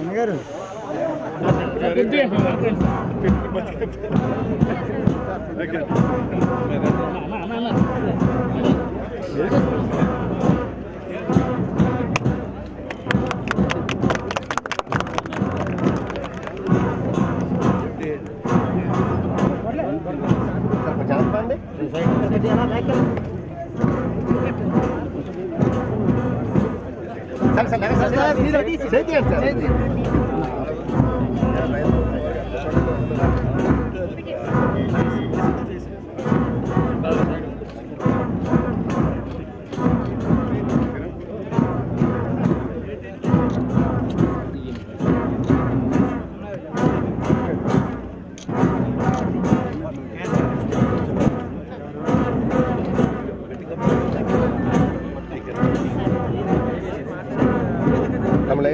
అన్నగారు కమలే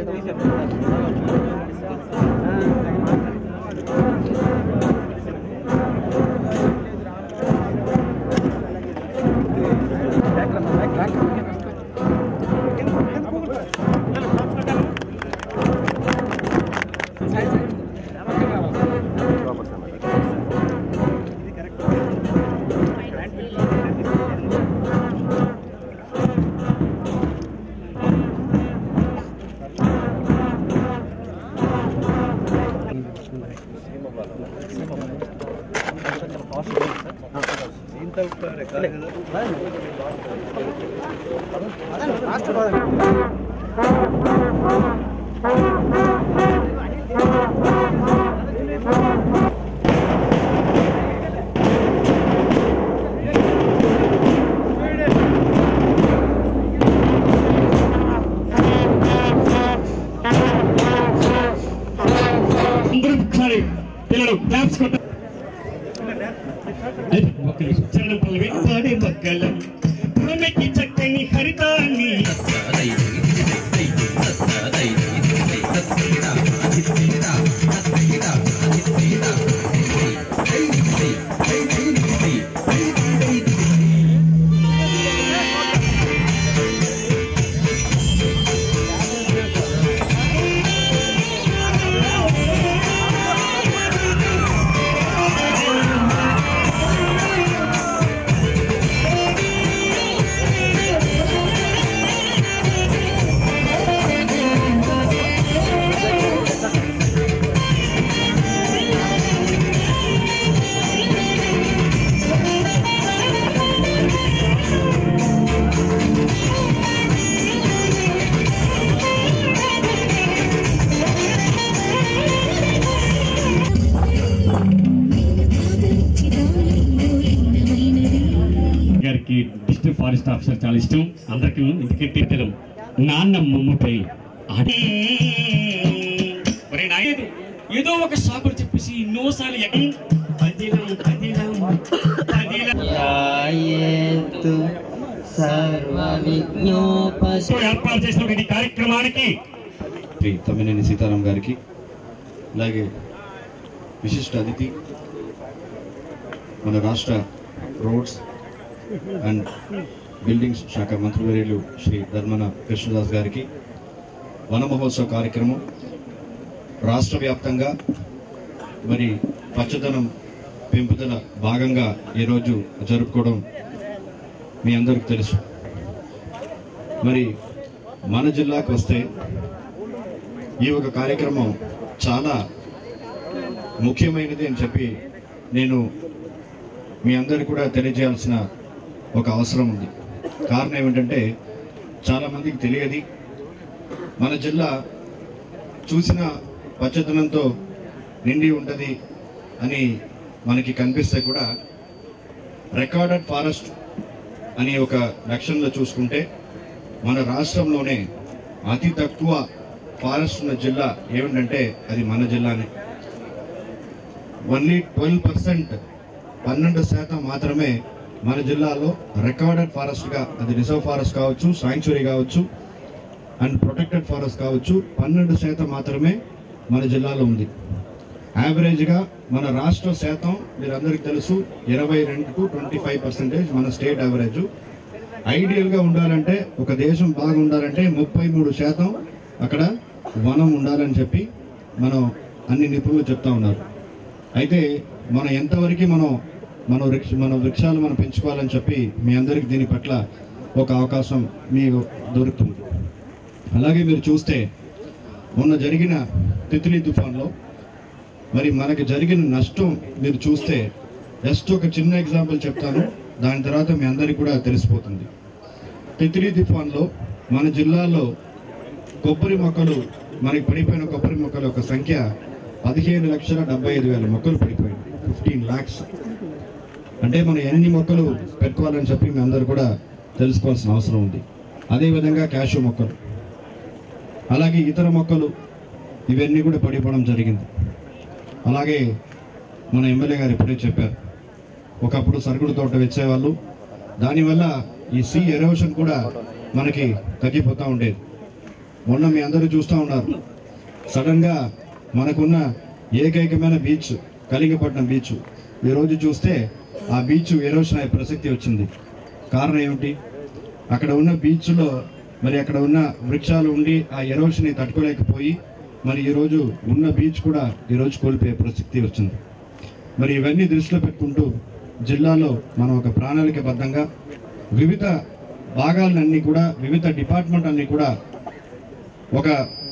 అందరూ ఒకసారి పిల్లలు క్లాప్స్ కొట్ట అది ఒక్క నిమిషం. చరణం పల్లవి పాడే మగ్గలం భూమికి చక్కని హరితాన్ని గారికి డిస్ట్రిక్ట్ ఫారెస్ట్ ఆఫీసర్ చాలా ఇష్టం అందరికీ ఎందుకంటే ఇద్దరు నాన్న మమ్మపై ఆడి ఒరే నాయన, ఏదో ఒక సాకులు చెప్పేసి ఎన్నోసార్లు ఎక్కడ పదిలం పదిలం పదిలం ధ్యాయేతు సర్వవిజ్ఞోపశ ఏర్పాటు చేసిన ఈ కార్యక్రమానికి శ్రీ తమ్మినేని సీతారాం గారికి అలాగే విశిష్ట అతిథి మన రాష్ట్ర రోడ్స్ అండ్ బిల్డింగ్స్ శాఖ మంత్రివర్యులు శ్రీ ధర్మన కృష్ణదాస్ గారికి వన మహోత్సవ కార్యక్రమం రాష్ట్ర వ్యాప్తంగా మరి పచ్చదనం పెంపుదల భాగంగా ఈరోజు జరుపుకోవడం మీ అందరికీ తెలుసు మరి మన జిల్లాకు వస్తే ఈ ఒక కార్యక్రమం చాలా ముఖ్యమైనది అని చెప్పి నేను మీ అందరికి కూడా తెలియజేయాల్సిన ఒక అవసరం ఉంది కారణం ఏమిటంటే చాలామందికి తెలియదు మన జిల్లా చూసిన పచ్చదనంతో నిండి ఉంటుంది అని మనకి కనిపిస్తే కూడా రికార్డెడ్ ఫారెస్ట్ అని ఒక లక్ష్యంలో చూసుకుంటే మన రాష్ట్రంలోనే అతి తక్కువ ఫారెస్ట్ ఉన్న జిల్లా ఏమిటంటే అది మన జిల్లానే ఓన్లీ ట్వెల్వ్ పర్సెంట్ పన్నెండు శాతం మాత్రమే మన జిల్లాలో రికార్డెడ్ ఫారెస్ట్గా అది రిజర్వ్ ఫారెస్ట్ కావచ్చు సాంక్చురీ కావచ్చు అండ్ ప్రొటెక్టెడ్ ఫారెస్ట్ కావచ్చు పన్నెండు శాతం మాత్రమే మన జిల్లాలో ఉంది యావరేజ్గా మన రాష్ట్ర శాతం మీరందరికీ తెలుసు ఇరవై రెండు టు ట్వంటీ ఫైవ్ పర్సెంటేజ్ మన స్టేట్ యావరేజ్ ఐడియల్గా ఉండాలంటే ఒక దేశం బాగుండాలంటే ముప్పై మూడు శాతం అక్కడ వనం ఉండాలని చెప్పి మనం అన్ని నిపుణులు చెప్తా ఉన్నారు అయితే మనం ఎంతవరకు మనం మన వృక్ష మన వృక్షాలు మనం పెంచుకోవాలని చెప్పి మీ అందరికి దీని పట్ల ఒక అవకాశం మీకు దొరుకుతుంది అలాగే మీరు చూస్తే మొన్న జరిగిన తిత్లీ తుఫాన్లో మరి మనకి జరిగిన నష్టం మీరు చూస్తే జస్ట్ ఒక చిన్న ఎగ్జాంపుల్ చెప్తాను దాని తర్వాత మీ అందరికీ కూడా తెలిసిపోతుంది తిత్లీ తుఫాన్లో మన జిల్లాలో కొబ్బరి మొక్కలు మనకి పడిపోయిన కొబ్బరి మొక్కల యొక్క సంఖ్య పదిహేను లక్షల డెబ్బై ఐదు వేల మొక్కలు పడిపోయింది ఫిఫ్టీన్ ల్యాక్స్ అంటే మనం ఎన్ని మొక్కలు పెట్టుకోవాలని చెప్పి మీ అందరూ కూడా తెలుసుకోవాల్సిన అవసరం ఉంది అదేవిధంగా క్యాషు మొక్కలు అలాగే ఇతర మొక్కలు ఇవన్నీ కూడా పడిపోవడం జరిగింది అలాగే మన ఎమ్మెల్యే గారు ఇప్పుడే చెప్పారు ఒకప్పుడు సరుగుడు తోట వచ్చేవాళ్ళు దానివల్ల ఈ సీ ఎరోషన్ కూడా మనకి తగ్గిపోతూ ఉండేది మొన్న మీ అందరూ చూస్తూ ఉన్నారు సడన్గా మనకున్న ఏకైకమైన బీచ్ కలింగపట్నం బీచ్ ఈరోజు చూస్తే ఆ బీచ్ ఎరోషన్ అయ్యే ప్రసక్తి వచ్చింది కారణం ఏమిటి అక్కడ ఉన్న బీచ్లో మరి అక్కడ ఉన్న వృక్షాలు ఉండి ఆ ఎరోషన్ని తట్టుకోలేకపోయి మరి ఈరోజు ఉన్న బీచ్ కూడా ఈరోజు కోల్పోయే ప్రసక్తి వచ్చింది మరి ఇవన్నీ దృష్టిలో పెట్టుకుంటూ జిల్లాలో మనం ఒక ప్రణాళికబద్ధంగా వివిధ భాగాలన్నీ కూడా వివిధ డిపార్ట్మెంట్ అన్ని కూడా ఒక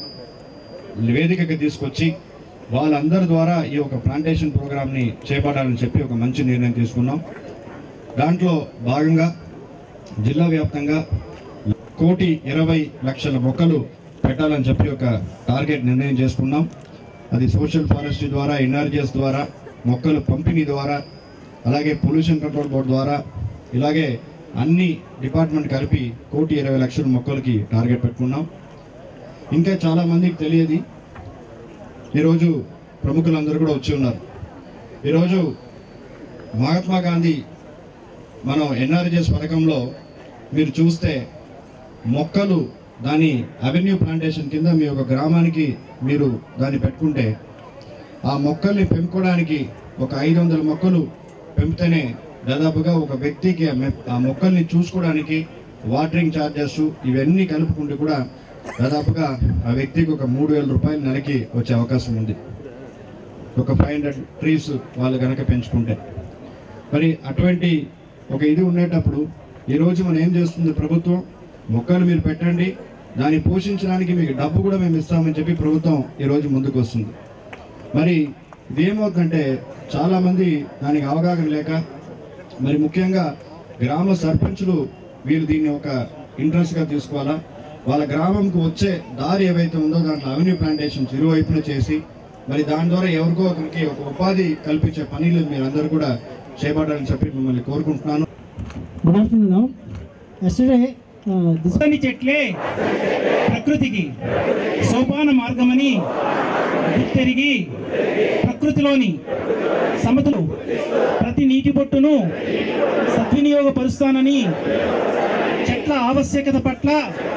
వేదికకి తీసుకొచ్చి వాళ్ళందరి ద్వారా ఈ యొక్క ప్లాంటేషన్ ప్రోగ్రామ్ని చేపట్టాలని చెప్పి ఒక మంచి నిర్ణయం తీసుకున్నాం దాంట్లో భాగంగా జిల్లా వ్యాప్తంగా కోటి ఇరవై లక్షల మొక్కలు పెట్టాలని చెప్పి ఒక టార్గెట్ నిర్ణయం చేసుకున్నాం అది సోషల్ ఫారెస్ట్రీ ద్వారా ఎన్ఆర్జిఎస్ ద్వారా మొక్కలు పంపిణీ ద్వారా అలాగే పొల్యూషన్ కంట్రోల్ బోర్డు ద్వారా ఇలాగే అన్ని డిపార్ట్మెంట్ కలిపి కోటి ఇరవై లక్షల మొక్కలకి టార్గెట్ పెట్టుకున్నాం ఇంకా చాలా మందికి తెలియదు ఈరోజు ప్రముఖులందరూ కూడా వచ్చి ఉన్నారు ఈరోజు మహాత్మా గాంధీ మనం ఎన్ఆర్జిఎస్ పథకంలో మీరు చూస్తే మొక్కలు దాని అవెన్యూ ప్లాంటేషన్ కింద మీ యొక్క గ్రామానికి మీరు దాన్ని పెట్టుకుంటే ఆ మొక్కల్ని పెంపుకోవడానికి ఒక ఐదు వందల మొక్కలు పెంపితేనే దాదాపుగా ఒక వ్యక్తికి ఆ మె- ఆ మొక్కల్ని చూసుకోవడానికి వాటరింగ్ ఛార్జెస్ ఇవన్నీ కలుపుకుంటే కూడా దాదాపుగా ఆ వ్యక్తికి ఒక మూడు వేల రూపాయలు నెలకి వచ్చే అవకాశం ఉంది ఒక ఫైవ్ హండ్రెడ్ ట్రీస్ వాళ్ళు కనుక పెంచుకుంటే మరి అటువంటి ఒక ఇది ఉండేటప్పుడు ఈరోజు మనం ఏం చేస్తుంది ప్రభుత్వం మొక్కలు మీరు పెట్టండి దాన్ని పోషించడానికి మీకు డబ్బు కూడా మేము ఇస్తామని చెప్పి ప్రభుత్వం ఈరోజు ముందుకు వస్తుంది మరి ఇది ఏమవుతుందంటే చాలామంది దానికి అవగాహన లేక మరి ముఖ్యంగా గ్రామ సర్పంచులు వీళ్ళు దీన్ని ఒక ఇంట్రెస్ట్గా తీసుకోవాలా వాళ్ళ గ్రామంకు వచ్చే దారి ఏవైతే ఉందో దాంట్లో అవెన్యూ ప్లాంటేషన్స్ ఇరువైపున చేసి మరి దాని ద్వారా ఎవరికో ఒకరికి ఒక ఉపాధి కల్పించే పనులు మీరందరూ కూడా చేపట్టాలని చెప్పి మిమ్మల్ని కోరుకుంటున్నాను Good afternoon. Yesterday, uh, this పచ్చని చెట్లే ప్రకృతికి సోపాన మార్గమని గుర్తెరిగి ప్రకృతిలోని సమతులు ప్రతి నీటి బొట్టును సద్వినియోగపరుస్తానని చెట్ల ఆవశ్యకత పట్ల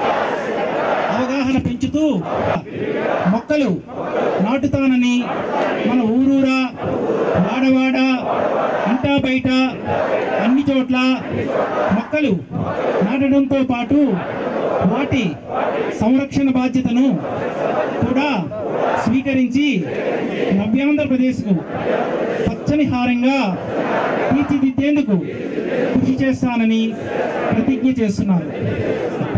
అవగాహన పెంచుతూ మొక్కలు నాటుతానని మన ఊరూరా వాడవాడ ఇంటా బయట అన్ని చోట్ల మొక్కలు నాటడంతో పాటు వాటి సంరక్షణ బాధ్యతను కూడా స్వీకరించి నవ్యాంధ్రప్రదేశ్కు పచ్చని హారంగా తీర్చిదిద్దేందుకు కృషి చేస్తానని ప్రతిజ్ఞ చేస్తున్నాను